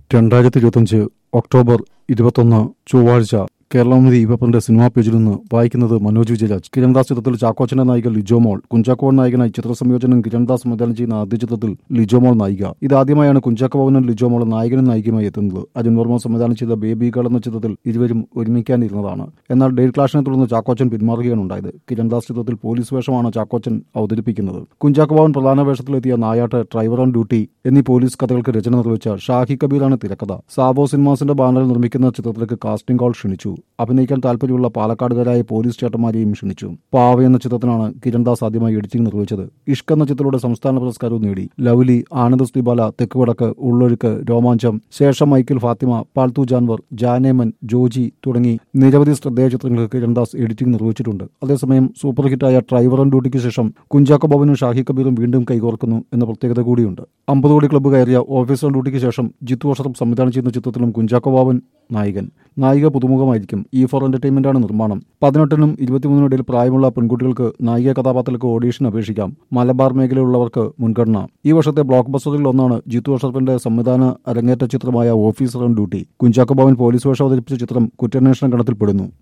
രണ്ടായിരത്തി ഇരുപത്തഞ്ച് ഒക്ടോബർ ഇരുപത്തൊന്ന് ചൊവ്വാഴ്ച കേരളമതി ഇവപ്പറിന്റെ സിനിമാ പേജിൽ നിന്ന് വായിക്കുന്നത് മനോജ് വിജയരാജ് കിരൺദാസ് ചിത്രത്തിൽ ചാക്കോച്ചന്റെ നായിക ലിജോമോൾ കുഞ്ചാക്കോവൻ നായകനായി ചിത്രസംയോജനം കിരൺദാസ് സംവിധാനം ചെയ്യുന്ന ആദ്യ ചിത്രത്തിൽ ലിജോമോൾ നായിക ഇതാദ്യമായാണ് കുഞ്ചാക്കോവനും ലിജോമോൾ നായകനും നായികയുമായി എത്തുന്നത് അരുൺ വർമ്മ സംവിധാനം ചെയ്ത ബേബി ഗേൾ എന്ന ചിത്രത്തിൽ ഇരുവരും ഒരുമിക്കാനിരുന്നതാണ് എന്നാൽ ഡേറ്റ് ക്ലാഷിനെ തുടർന്ന് ചാക്കോച്ചൻ പിന്മാറുകയാണ് ഉണ്ടായത് കിരൺദാസ് ചിത്രത്തിൽ പോലീസ് വേഷമാണ് ചാക്കോച്ചൻ അവതരിപ്പിക്കുന്നത് കുഞ്ചാക്കോവൻ പ്രധാന വേഷത്തിലെത്തിയ നായാട്ട് ഡ്രൈവർ ഓൺ ഡ്യൂട്ടി എന്നീ പോലീസ് കഥകൾക്ക് രചന നിർവഹിച്ച ഷാഹി കബീറാണ് തിരക്കഥ സാബോ സിനിമാസിന്റെ ബാനറിൽ നിർമ്മിക്കുന്ന ചിത്രത്തിലേക്ക് കാസ്റ്റിംഗ് കോൾ ക്ഷണിച്ചു അഭിനയിക്കാൻ താല്പര്യമുള്ള പാലക്കാടുകാരായ പോലീസ് ചേട്ടന്മാരെയും ക്ഷണിച്ചു പാവ എന്ന ചിത്രത്തിനാണ് കിരൺദാസ് ആദ്യമായി എഡിറ്റിംഗ് നിർവഹിച്ചത് ഇഷ്ക് എന്ന ചിത്രത്തിലൂടെ സംസ്ഥാന പുരസ്കാരവും നേടി ലവ്ലി ആനന്ദ് സ്ത്രീബാല തെക്കുവടക്ക് ഉള്ളൊഴുക്ക് രോമാഞ്ചം ശേഷം മൈക്കിൾ ഫാത്തിമ പാൽത്തു ജാൻവർ ജാനേമൻ ജോജി തുടങ്ങി നിരവധി ശ്രദ്ധേയ ചിത്രങ്ങൾക്ക് കിരൺദാസ് എഡിറ്റിംഗ് നിർവഹിച്ചിട്ടുണ്ട് അതേസമയം സൂപ്പർ ഹിറ്റായ ഡ്രൈവർ ഓൺ ഡ്യൂട്ടിക്ക് ശേഷം കുഞ്ചാക്കോ ബോബനും ഷാഹി കബീറും വീണ്ടും കൈകോർക്കുന്നു എന്ന പ്രത്യേകത കൂടിയുണ്ട് അമ്പത് കോടി ക്ലബ്ബ് കയറിയ ഓഫീസർ ഓൺ ഡ്യൂട്ടിക്ക് ശേഷം ജിത്തു വർഷം സംവിധാനം ചെയ്യുന്ന ചിത്രത്തിലും കുഞ്ചാക്കോ ബാബൻ നായകൻ നായിക പുതുമുഖമായിരിക്കും ഇ ഫോർ എന്റർടൈൻമെന്റാണ് നിർമ്മാണം പതിനെട്ടിനും ഇരുപത്തിമൂന്നിനും ഇടയിൽ പ്രായമുള്ള പെൺകുട്ടികൾക്ക് നായിക കഥാപാത്രങ്ങൾക്ക് ഓഡീഷൻ അപേക്ഷിക്കാം മലബാർ മേഖലയിലുള്ളവർക്ക് മുൻഗണന ഈ വർഷത്തെ ബ്ലോക്ക് ബസ്റ്ററിൽ ഒന്നാണ് ജിത്തു അഷറഫിന്റെ സംവിധാന അരങ്ങേറ്റ ചിത്രമായ officer on duty Kunchacko Boban police വേഷം അവതരിപ്പിച്ച ചിത്രം കുറ്റാന്വേഷണ ഗണത്തിൽപ്പെടുന്നു